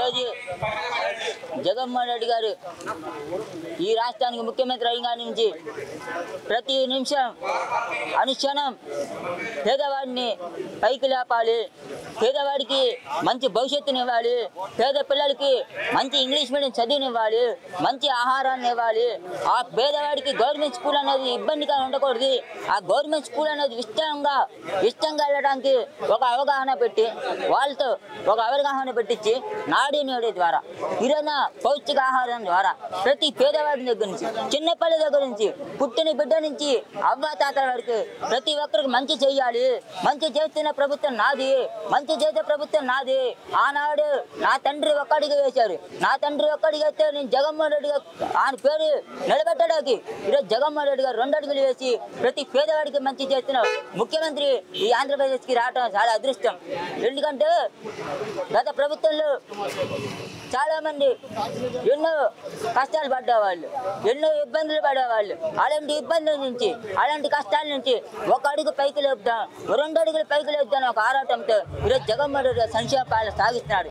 ఈరోజు జగన్మోహన్ రెడ్డి గారు ఈ రాష్ట్రానికి ముఖ్యమంత్రి అయిన కాడి నుంచి ప్రతి నిమిషం అనుక్షణం పేదవాడిని పైకి లేపాలి పేదవాడికి మంచి భవిష్యత్తుని ఇవ్వాలి పేద పిల్లలకి మంచి ఇంగ్లీష్ మీడియం చదువునివ్వాలి మంచి ఆహారాన్ని ఇవ్వాలి ఆ పేదవాడికి గవర్నమెంట్ స్కూల్ అనేది ఇబ్బందిగా ఉండకూడదు ఆ గవర్నమెంట్ స్కూల్ అనేది ఇష్టంగా ఇష్టంగా వెళ్ళడానికి ఒక అవగాహన పెట్టి వాళ్ళతో ఒక అవగాహన పెట్టించి నాడి నేడి ద్వారా ఇరవై పౌష్టిక ఆహారం ద్వారా ప్రతి పేదవాడి దగ్గర నుంచి చిన్నపల్లి దగ్గర నుంచి పుట్టిన బిడ్డ నుంచి అవ్వ తాతల వరకు ప్రతి ఒక్కరికి మంచి చేయాలి మంచి చేస్తున్న ప్రభుత్వం నాది మంచి చేసే ప్రభుత్వం నాది ఆనాడు నా తండ్రి ఒక్కడిగా వేశారు నా తండ్రి ఒక్కడిగా వేస్తే నేను జగన్మోహన్ రెడ్డి గారు ఆయన పేరు నిలబెట్టడానికి ఈరోజు జగన్మోహన్ రెడ్డి గారు రెండు అడుగులు వేసి ప్రతి పేదవాడికి మంచి చేస్తున్న ముఖ్యమంత్రి ఈ ఆంధ్రప్రదేశ్కి రావడం చాలా అదృష్టం ఎందుకంటే గత ప్రభుత్వంలో చాలా మంది ఎన్నో కష్టాలు పడ్డవాళ్ళు ఎన్నో ఇబ్బందులు పడేవాళ్ళు అలాంటి ఇబ్బందుల నుంచి అలాంటి కష్టాల నుంచి ఒక అడుగు పైకి లేపుతాం రెండు అడుగులు పైకి లేపుతాం ఒక ఆరాటంతో ఈరోజు జగన్మోహన్ రెడ్డి గారు సంక్షేమ పాలన సాగిస్తున్నాడు